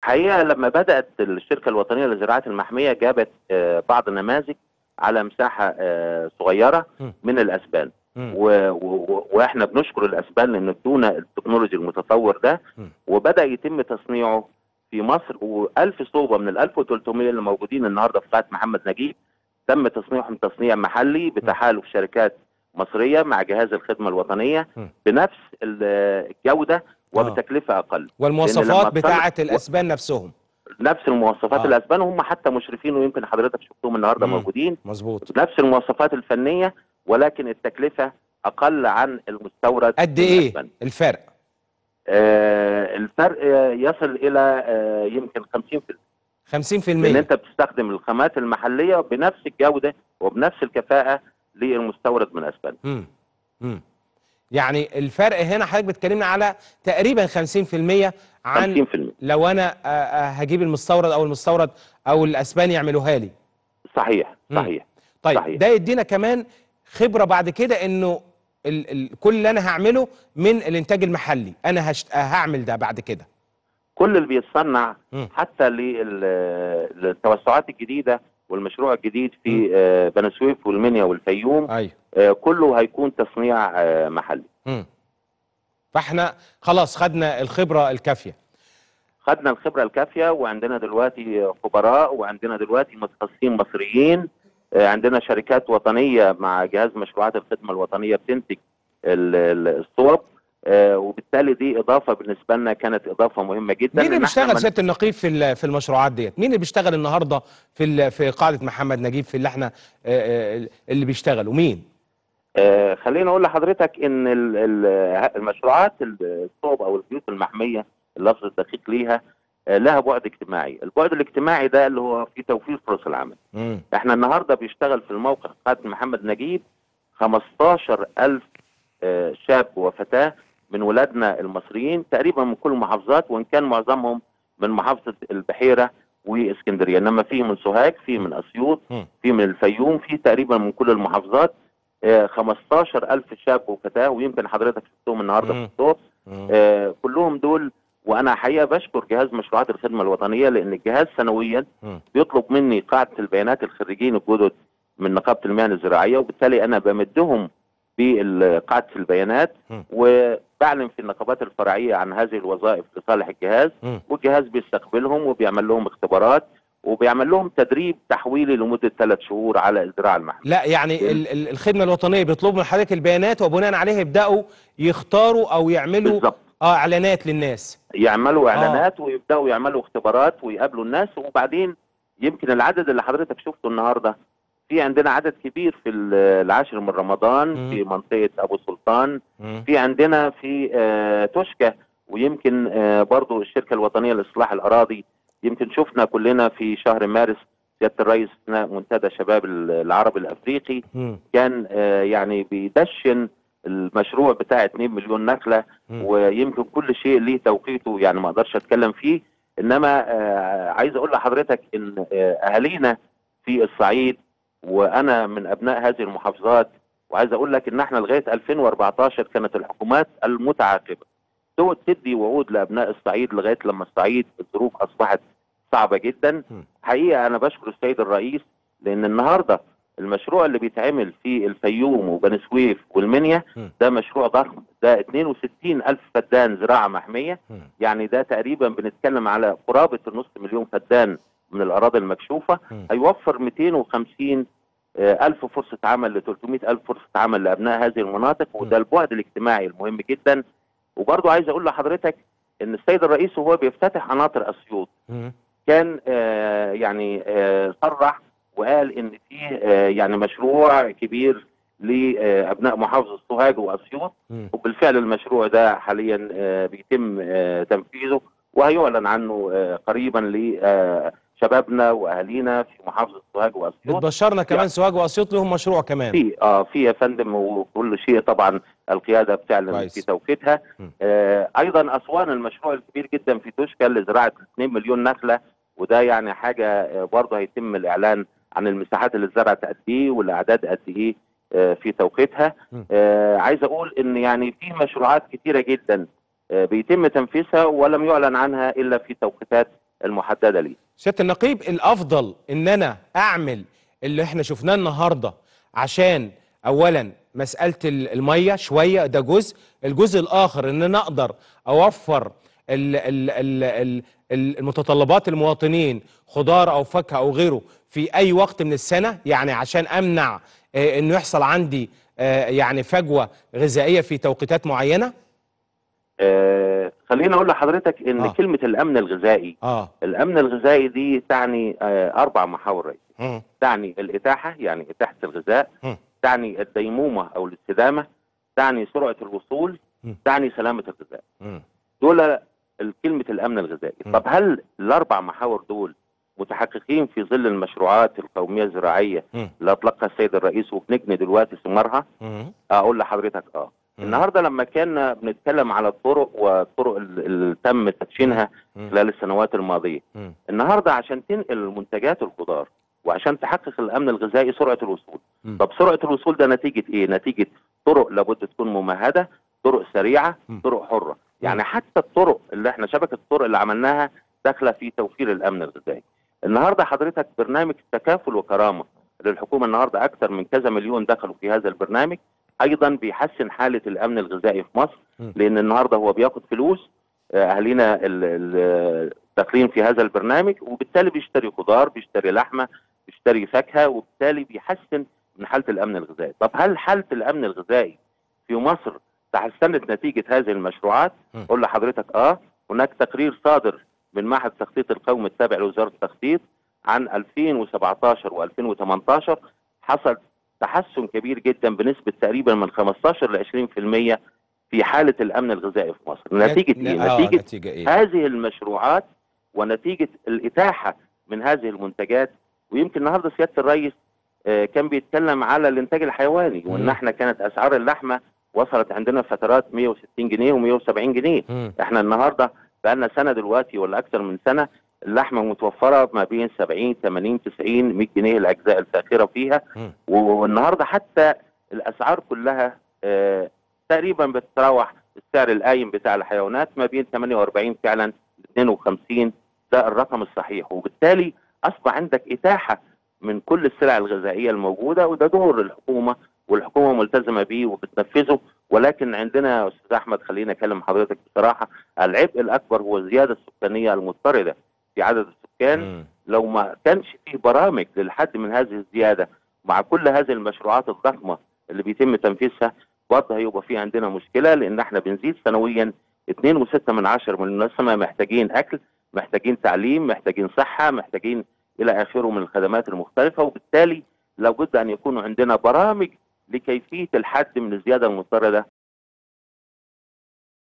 حقيقه لما بدات الشركه الوطنيه للزراعات المحميه جابت آه، بعض النماذج على مساحه آه، صغيره م. من الاسبان مم. و- و- واحنا بنشكر الاسبان لان ادونا التكنولوجي المتطور ده م. وبدا يتم تصنيعه في مصر و1000 صوبه من ال 1300 اللي موجودين النهارده في قاعه محمد نجيب تم تصنيعهم تصنيع محلي بتحالف شركات مصريه مع جهاز الخدمه الوطنيه م. بنفس ال- الجوده وبتكلفه اقل لأن والمواصفات لما بتاعه تصنع- الاسبان نفسهم نفس المواصفات آه. آه. الاسبان هم حتى مشرفين ويمكن حضرتك شفتهم النهارده مم. موجودين مظبوط نفس المواصفات الفنيه ولكن التكلفه اقل عن المستورد قد من ايه الأسبان. الفرق آه الفرق آه، يصل الى آه يمكن 50% 50% لان انت بتستخدم الخامات المحليه بنفس الجوده وبنفس الكفاءه للمستورد من اسبانيا مم. مم. يعني الفرق هنا حضرتك بتكلمنا على تقريبا 50% عن 50% لو انا آه، آه، هجيب المستورد او المستورد او الاسبان يعملوها لي صحيح مم. صحيح طيب صحيح. ده يدينا كمان خبره بعد كده انه ال ال كل اللي انا هعمله من الانتاج المحلي انا هشت... هعمل ده بعد كده كل اللي بيتصنع مم. حتى لل- للتوسعات الجديده والمشروع الجديد في آه، بني سويف والمنيا والفيوم ايوه آه، كله هيكون تصنيع آه، محلي مم. فاحنا خلاص خدنا الخبره الكافيه خدنا الخبره الكافيه وعندنا دلوقتي خبراء وعندنا دلوقتي متخصصين مصريين آه، عندنا شركات وطنيه مع جهاز مشروعات الخدمه الوطنيه بتنتج ال- ال- الصوب آه، وبالتالي دي اضافه بالنسبه لنا كانت اضافه مهمه جدا مين اللي إن إحنا بيشتغل من- سياده النقيب في ال- في المشروعات ديت مين اللي بيشتغل النهارده في ال- في قاعده محمد نجيب في اللي احنا آه، آه، اللي بيشتغلوا مين آه، خليني اقول لحضرتك ان ال- ال- المشروعات الصوب او البيوت المحميه اللفظ الدقيق ليها آه، لها بعد اجتماعي البعد الاجتماعي ده اللي هو في توفير فرص العمل مم. احنا النهارده بيشتغل في الموقع قاعده محمد نجيب 15000 آه، شاب وفتاه من ولادنا المصريين تقريبا من كل المحافظات وان كان معظمهم من محافظه البحيره واسكندريه انما في من سوهاج في من اسيوط مم. في من الفيوم في تقريبا من كل المحافظات آه، 15000 شاب وفتاه ويمكن حضرتك شفتهم النهارده مم. في الصوت مم. آه، كلهم دول وانا حقيقه بشكر جهاز مشروعات الخدمه الوطنيه لان الجهاز سنويا مم. بيطلب مني قاعده البيانات الخريجين الجدد من نقابه المهن الزراعيه وبالتالي انا بمدهم بقاعده البيانات مم. وبعلن في النقابات الفرعيه عن هذه الوظائف لصالح الجهاز مم. والجهاز بيستقبلهم وبيعمل لهم اختبارات وبيعمل لهم تدريب تحويلي لمده ثلاث شهور على الزراعه المحليه لا يعني ال- ال- الخدمه الوطنيه بيطلبوا من حضرتك البيانات وبناء عليها يبداوا يختاروا او يعملوا بالظبط اه اعلانات للناس يعملوا اعلانات ويبداوا يعملوا اختبارات ويقابلوا الناس وبعدين يمكن العدد اللي حضرتك شفته النهارده في عندنا عدد كبير في ال- العاشر من رمضان مم. في منطقه ابو سلطان مم. في عندنا في آه، توشكا ويمكن آه، برضو الشركه الوطنيه لاصلاح الاراضي يمكن شفنا كلنا في شهر مارس سياده الرئيس اثناء منتدى شباب العرب الافريقي مم. كان آه، يعني بيدشن المشروع بتاع 2 مليون نخله مم. ويمكن كل شيء ليه توقيته يعني ما اقدرش اتكلم فيه انما آه، عايز اقول لحضرتك ان آه، اهالينا في الصعيد وانا من ابناء هذه المحافظات وعايز اقول لك ان احنا لغايه 2014 كانت الحكومات المتعاقبه تقعد تدي وعود لابناء الصعيد لغايه لما الصعيد الظروف اصبحت صعبه جدا م. حقيقه انا بشكر السيد الرئيس لان النهارده المشروع اللي بيتعمل في الفيوم وبني سويف والمنيا م. ده مشروع ضخم ده 62 الف فدان زراعه محميه مم. يعني ده تقريبا بنتكلم على قرابه النص مليون فدان من الاراضي المكشوفه مم. هيوفر 250 آه، ألف فرصة عمل ل 300 ألف فرصة عمل لأبناء هذه المناطق وده البعد الاجتماعي المهم جدا وبرضو عايز أقول لحضرتك إن السيد الرئيس وهو بيفتتح قناطر أسيوط مم. كان آه، يعني آه، صرح وقال إن فيه آه، يعني مشروع كبير لأبناء محافظة سوهاج وأسيوط مم. وبالفعل المشروع ده حاليا آه، بيتم آه، تنفيذه وهيعلن عنه آه، قريبا لشبابنا واهالينا في محافظه سوهاج واسيوط بتبشرنا كمان يعني- سوهاج واسيوط لهم مشروع كمان في اه في يا فندم وكل شيء طبعا القياده بتعلن كويس. في توقيتها م. آه ايضا اسوان المشروع الكبير جدا في توشكا لزراعه 2 مليون نخله وده يعني حاجه آه برضه هيتم الاعلان عن المساحات اللي اتزرعت قد ايه والاعداد قد ايه آه في توقيتها م. آه عايز اقول ان يعني في مشروعات كتيره جدا آه بيتم تنفيذها ولم يعلن عنها الا في توقيتات المحدده ليه سياده النقيب الافضل ان انا اعمل اللي احنا شفناه النهارده عشان اولا مساله ال- الميه شويه ده جزء الجزء الاخر ان انا اقدر اوفر ال ال ال ال ال- المتطلبات المواطنين خضار او فاكهه او غيره في اي وقت من السنه يعني عشان امنع آه، انه يحصل عندي آه، يعني فجوه غذائيه في توقيتات معينه آه خليني اقول لحضرتك ان آه. كلمه الامن الغذائي اه الامن الغذائي دي تعني آه اربع محاور رئيسيه مم. تعني الاتاحه يعني اتاحه الغذاء مم. تعني الديمومه او الاستدامه تعني سرعه الوصول مم. تعني سلامه الغذاء مم. دول كلمه الامن الغذائي مم. طب هل الاربع محاور دول متحققين في ظل المشروعات القوميه الزراعيه مم. اللي اطلقها السيد الرئيس وبنجني دلوقتي ثمارها مم. اقول لحضرتك اه مم. النهارده لما كنا بنتكلم على الطرق والطرق ال- اللي تم تدشينها مم. خلال السنوات الماضيه مم. النهارده عشان تنقل منتجات الخضار وعشان تحقق الامن الغذائي سرعه الوصول مم. طب سرعه الوصول ده نتيجه ايه نتيجه طرق لابد تكون ممهده طرق سريعه مم. طرق حره يعني حتى الطرق اللي احنا شبكه الطرق اللي عملناها داخله في توفير الامن الغذائي النهارده حضرتك برنامج تكافل وكرامه للحكومه النهارده اكثر من كذا مليون دخلوا في هذا البرنامج ايضا بيحسن حاله الامن الغذائي في مصر مم. لان النهارده هو بياخد فلوس آه، اهالينا ال- ال- داخلين في هذا البرنامج وبالتالي بيشتري خضار بيشتري لحمه بيشتري فاكهه وبالتالي بيحسن من حاله الامن الغذائي طب هل حاله الامن الغذائي في مصر تحسنت نتيجه هذه المشروعات مم. اقول لحضرتك اه هناك تقرير صادر من معهد التخطيط القومي التابع لوزاره التخطيط عن 2017 و2018 حصل تحسن كبير جدا بنسبه تقريبا من 15 ل 20% في حاله الامن الغذائي في مصر نتيجه ايه آه نتيجه نتيجه ايه هذه المشروعات ونتيجه الاتاحه من هذه المنتجات ويمكن النهارده سياده الرئيس آه، كان بيتكلم على الانتاج الحيواني وان مم. احنا كانت اسعار اللحمه وصلت عندنا فترات 160 جنيه و170 جنيه مم. احنا النهارده بقالنا سنه دلوقتي ولا اكثر من سنه اللحمه متوفره ما بين 70 80 90 100 جنيه الاجزاء الفاخره فيها مم. والنهارده حتى الاسعار كلها آه تقريبا بتتراوح السعر القايم بتاع الحيوانات ما بين 48 فعلا ل 52 ده الرقم الصحيح وبالتالي اصبح عندك اتاحه من كل السلع الغذائيه الموجوده وده دور الحكومه والحكومه ملتزمه بيه وبتنفذه ولكن عندنا يا استاذ احمد خليني اكلم حضرتك بصراحه العبء الاكبر هو الزياده السكانيه المضطرده في عدد السكان مم. لو ما كانش فيه برامج للحد من هذه الزياده مع كل هذه المشروعات الضخمه اللي بيتم تنفيذها برضه هيبقى في عندنا مشكله لان احنا بنزيد سنويا 2.6 من عشر من الناس ما محتاجين اكل محتاجين تعليم محتاجين صحه محتاجين الى اخره من الخدمات المختلفه وبالتالي لابد ان يكون عندنا برامج لكيفيه الحد من الزياده المضطرده